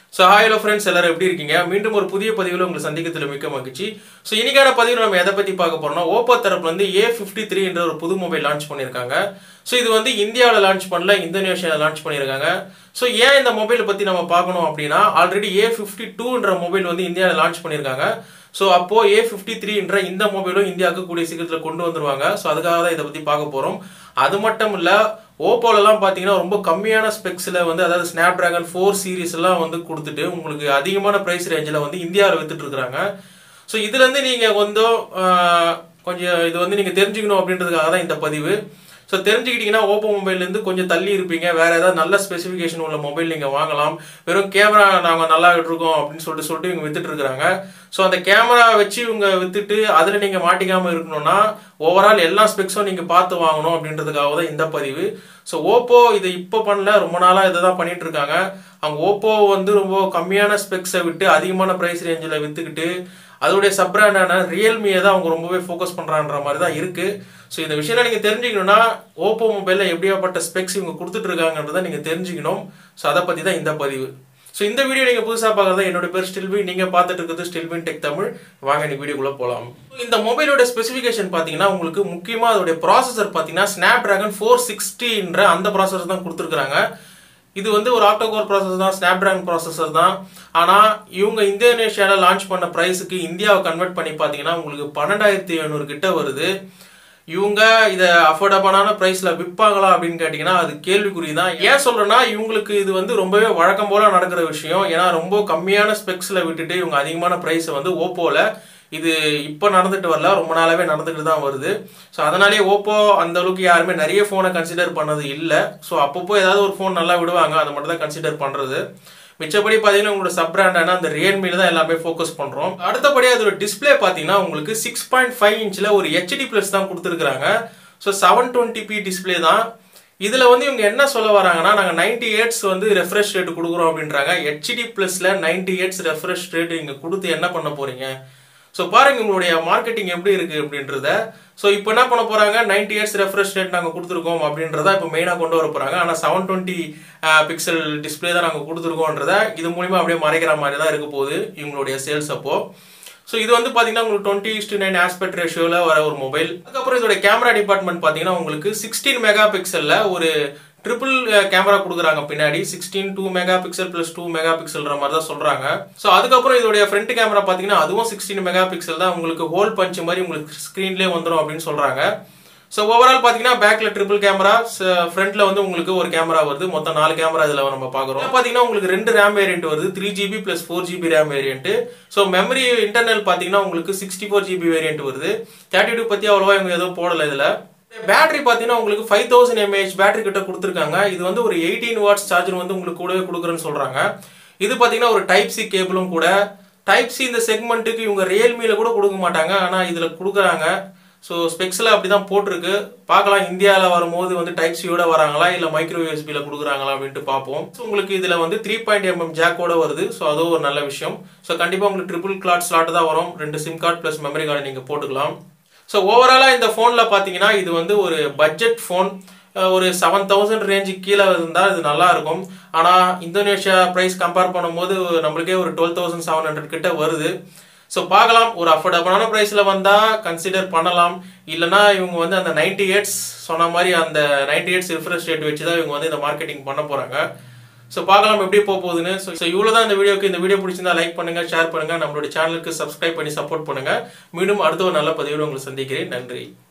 so hi hello friends எல்லாரும் எப்படி இருக்கீங்க மீண்டும் ஒரு புதிய பதிவில் உங்களை சந்திக்கத்தில் மிக்க மகிழ்ச்சி ஸோ இன்னைக்கான பதிவில் நம்ம எதை பற்றி பார்க்க போறோம்னா ஓப்போ தரப்புல வந்து ஏ ஃபிஃப்டி த்ரீ என்ற ஒரு புது மொபைல் லான்ச் பண்ணியிருக்காங்க ஸோ இது வந்து இந்தியாவில் லான்ச் பண்ணல இந்தோனேஷியாவில் லான்ச் பண்ணியிருக்காங்க ஸோ ஏன் இந்த மொபைலை பற்றி நம்ம பார்க்கணும் அப்படின்னா ஆல்ரெடி ஏ ஃபிஃப்டி டூன்ற மொபைல் வந்து இந்தியாவில் லான்ச் பண்ணியிருக்காங்க ஸோ அப்போ ஏ ஃபிஃப்டி த்ரீன்ற இந்த மொபைலும் இந்தியாவுக்கு கூடிய சீக்கிரத்தில் கொண்டு வந்துருவாங்க ஸோ அதுக்காக தான் இதை பற்றி பார்க்க போகிறோம் அது மட்டும் இல்லை ஓப்போலலாம் பார்த்தீங்கன்னா ரொம்ப கம்மியான ஸ்பெக்ஸில் வந்து அதாவது ஸ்னாப் டிராகன் ஃபோர் சீரிஸ் எல்லாம் வந்து கொடுத்துட்டு உங்களுக்கு அதிகமான ப்ரைஸ் ரேஞ்சில் வந்து இந்தியாவில் வித்துட்டு இருக்கிறாங்க ஸோ இதுலேருந்து நீங்கள் கொஞ்சம் ஆஹ், கொஞ்சம் இது வந்து நீங்கள் தெரிஞ்சுக்கணும் அப்படின்றதுக்காக தான் இந்த பதிவு ஸோ தெரிஞ்சுக்கிட்டீங்கன்னா ஓப்போ மொபைல்லேருந்து கொஞ்சம் தள்ளி இருப்பீங்க வேற ஏதாவது நல்ல ஸ்பெசிஃபிகேஷன் உள்ள மொபைல் நீங்கள் வாங்கலாம் வெறும் கேமரா நாங்கள் நல்லா விட்டுருக்கோம் அப்படின்னு சொல்லிட்டு சொல்லிட்டு இவங்க வித்துட்டு இருக்கிறாங்க ஸோ அந்த கேமரா வச்சு இவங்க வித்துட்டு அதில் நீங்கள் மாட்டிக்காமல் இருக்கணும்னா ஓவரால் எல்லா ஸ்பெக்ஸும் நீங்கள் பார்த்து வாங்கணும் அப்படின்றதுக்காக தான் இந்த பதிவு ஸோ ஓப்போ இது இப்போ பண்ணல ரொம்ப நாளாக இதை தான் பண்ணிட்டு இருக்காங்க அவங்க ஓப்போ வந்து ரொம்ப கம்மியான ஸ்பெக்ஸை விட்டு அதிகமான ப்ரைஸ் ரேஞ்சில் வித்துக்கிட்டு அதோடைய சப் பிராண்டான ரியல்மியை தான் அவங்க ரொம்பவே ஃபோக்கஸ் பண்ணுறான்ற மாதிரி தான் இருக்கு ஸோ இந்த விஷயம்லாம் நீங்கள் தெரிஞ்சுக்கணும்னா ஓப்போ மொபைலில் எப்படியாப்பட்ட ஸ்பெக்ஸ் இவங்க கொடுத்துட்டு இருக்காங்கன்றதை நீங்கள் தெரிஞ்சுக்கணும் ஸோ அதை பற்றி தான் இந்த பதிவு ஸோ இந்த வீடியோ நீங்கள் புதுசாக பார்க்குறது என்னோட பேர் ஸ்டில்வி நீங்கள் பார்த்துட்டு இருக்கிறது ஸ்டில்வின் டெக் தமிழ் வாங்க இந்த வீடியோக்குள்ளே போகலாம் இந்த மொபைலோட ஸ்பெசிஃபிகேஷன் பார்த்தீங்கன்னா உங்களுக்கு முக்கியமாக அதோடைய ப்ராசஸர் பார்த்தீங்கன்னா ஸ்னாப் டிராகன் ஃபோர் சிக்ஸ்டின்ற அந்த ப்ராசஸர் தான் கொடுத்துருக்காங்க இது வந்து ஒரு ஆக்டோகோர் ப்ராசஸர் தான் ஸ்னாப் டிராகன் ப்ராசஸர் தான் ஆனால் இவங்க இந்தோனேஷியாவில் லான்ச் பண்ண ப்ரைஸுக்கு இந்தியாவை கன்வெர்ட் பண்ணி பார்த்தீங்கன்னா உங்களுக்கு பன்னெண்டாயிரத்தி எழுநூறு கிட்ட வருது இவங்க இதை அஃபோர்டபுளான ப்ரைஸில் விற்பாங்களா அப்படின்னு கேட்டிங்கன்னா அது கேள்விக்குறி தான் ஏன் சொல்கிறேன்னா இவங்களுக்கு இது வந்து ரொம்பவே வழக்கம் போல் நடக்கிற விஷயம் ஏன்னா ரொம்ப கம்மியான ஸ்பெக்ஸில் விட்டுட்டு இவங்க அதிகமான ப்ரைஸை வந்து ஓப்போவில் இது இப்போ நடந்துட்டு வரல ரொம்ப நாளாவே நடந்துட்டு தான் வருது ஸோ அதனாலே ஓப்போ அந்த அளவுக்கு யாருமே நிறைய ஃபோனை கன்சிடர் பண்ணது இல்லை ஸோ அப்பப்போ ஏதாவது ஒரு ஃபோன் நல்லா விடுவாங்க அதை மட்டும் தான் கன்சிடர் பண்ணுறது மிச்சப்படி பார்த்தீங்கன்னா உங்களோட சப் பிராண்டான அந்த ரியல்மில தான் எல்லாமே ஃபோக்கஸ் பண்ணுறோம் அடுத்தபடி அதோட டிஸ்பிளே பார்த்தீங்கன்னா உங்களுக்கு சிக்ஸ் பாயிண்ட் ஃபைவ் இன்ச்சில் ஒரு ஹெச்டி ப்ளஸ் தான் கொடுத்துருக்காங்க so seven twenty P display தான் இதில் வந்து இவங்க என்ன சொல்ல வராங்கன்னா நாங்கள் நைன்டி எயிட்ஸ் வந்து ரெஃப்ரெஷ் ரேட் கொடுக்குறோம் அப்படின்றாங்க ஹெச்டி ப்ளஸில் நைன்டி எயிட்ஸ் ரெஃப்ரெஷ் ரேட் இங்கே கொடுத்து என்ன பண்ண போறீங்க ஸோ பாருங்க உங்களுடைய மார்க்கெட்டிங் எப்படி இருக்கு அப்படின்றத ஸோ இப்போ என்ன பண்ண போறாங்க நைன்டி இயர்ஸ் ரெஃப்ரெஷ் ரேட் நாங்கள் கொடுத்துருக்கோம் அப்படின்றத இப்போ மெயினாக கொண்டு வர போறாங்க ஆனால் செவன் டுவெண்ட்டி பிக்சல் டிஸ்பிளே தான் நாங்கள் கொடுத்துருக்கோன்றத இது மூலியமா அப்படியே மறைக்கிற மாதிரி தான் இருக்க போகுது இவங்களுடைய சேல்ஸ் அப்போ ஸோ இது வந்து பார்த்தீங்கன்னா உங்களுக்கு டுவெண்ட்டி இஸ்டு நைன் ஆஸ்பெக்ட் ரேஷியோவில் வர ஒரு மொபைல் அதுக்கப்புறம் இதோட கேமரா டிபார்ட்மெண்ட் பார்த்தீங்கன்னா உங்களுக்கு சிக்ஸ்டீன் மெகா பிக்சலில் ஒரு ட்ரிபிள் கேமரா கொடுக்குறாங்க பின்னாடி sixteen two megapixel plus two mega பிக்சல்ன்ற மாதிரி தான் சொல்றாங்க ஸோ அதுக்கப்புறம் இதோடைய ஃப்ரண்ட் கேமரா பார்த்தீங்கன்னா அதுவும் சிக்ஸ்டீன் மெகா பிக்சல் தான் உங்களுக்கு ஹோல் பஞ்ச் மாதிரி உங்களுக்கு ஸ்க்ரீன்லேயே வந்துடும் அப்படின்னு சொல்றாங்க ஸோ ஓவரால் பார்த்தீங்கன்னா பேக்ல ட்ரிபிள் கேமரா ஃப்ரண்ட்ல வந்து உங்களுக்கு ஒரு கேமரா வருது மொத்தம் நாலு கேமரா இதில் நம்ம பார்க்குறோம் பார்த்தீங்கன்னா உங்களுக்கு ரெண்டு ரேம் வேரியன்ட் வருது three GB plus four GB RAM variant so memory internal பார்த்தீங்கன்னா உங்களுக்கு சிக்ஸ்டி ஃபோர் ஜிபி வேரியன்ட் வருது தேர்ட்டி டூ பற்றி அவ்வளோவா இவங்க எதுவும் போடலை இதில் பேட்டரி பார்த்தீங்கன்னா உங்களுக்கு ஃபைவ் தௌசண்ட் எம்ஏஹெச் பேட்டரி கிட்ட கொடுத்துருக்காங்க இது வந்து ஒரு எயிட்டீன் வாட்ஸ் சார்ஜர் வந்து உங்களுக்கு கூடவே கொடுக்குறேன்னு சொல்றாங்க இது பார்த்தீங்கன்னா ஒரு டைப் சி கேபிளும் கூட டைப் சி இந்த செக்மெண்ட்டுக்கு இவங்க ரியல்மியில கூட கொடுக்க மாட்டாங்க ஆனால் இதில் கொடுக்குறாங்க ஸோ ஸ்பெக்ஸில் அப்படி தான் போட்டிருக்கு பார்க்கலாம் இந்தியாவில் வரும்போது வந்து டைப் சியோட வராங்களா இல்லை மைக்ரோ யூஎஸ்பியில் கொடுக்குறாங்களா அப்படின்ட்டு பார்ப்போம் ஸோ உங்களுக்கு இதில் வந்து த்ரீ பாயிண்ட் எம்எம் ஜாக்கோட வருது ஸோ அதுவும் ஒரு நல்ல விஷயம் ஸோ கண்டிப்பாக உங்களுக்கு ட்ரிபிள் கிளாட் ஸ்லாட் தான் வரும் ரெண்டு SIM card plus memory card நீங்கள் போட்டுக்கலாம் ஸோ ஓவராலாக இந்த ஃபோனில் பார்த்தீங்கன்னா இது வந்து ஒரு பட்ஜெட் ஃபோன் ஒரு செவன் தௌசண்ட் ரேஞ்சுக்கு கீழே இருந்தால் இது நல்லா இருக்கும் ஆனால் இந்தோனேஷியா ப்ரைஸ் கம்பேர் பண்ணும்போது நம்மளுக்கே ஒரு டுவெல் தௌசண்ட் செவன் ஹண்ட்ரட் கிட்ட வருது ஸோ பார்க்கலாம் ஒரு அஃபோர்டபுளான ப்ரைஸில் வந்தால் கன்சிடர் பண்ணலாம் இல்லைனா இவங்க வந்து அந்த நைன்டி எயிட்ஸ் சொன்ன மாதிரி அந்த நைன்டி எயிட்ஸ் ரிஃப்ரெஷ் ரேட் வச்சு தான் இவங்க வந்து இந்த மார்க்கெட்டிங் பண்ண போகிறாங்க ஸோ பார்க்கலாம் எப்படி போக போகுதுன்னு ஸோ ஸோ இவ்வளோ தான் இந்த வீடியோக்கு இந்த வீடியோ பிடிச்சிருந்தா லைக் பண்ணுங்க ஷேர் பண்ணுங்க நம்மளுடைய சேனலுக்கு சப்ஸ்கிரைப் பண்ணி சப்போர்ட் பண்ணுங்க மீண்டும் அடுத்த ஒரு நல்ல பதிவில் உங்களை சந்திக்கிறேன் நன்றி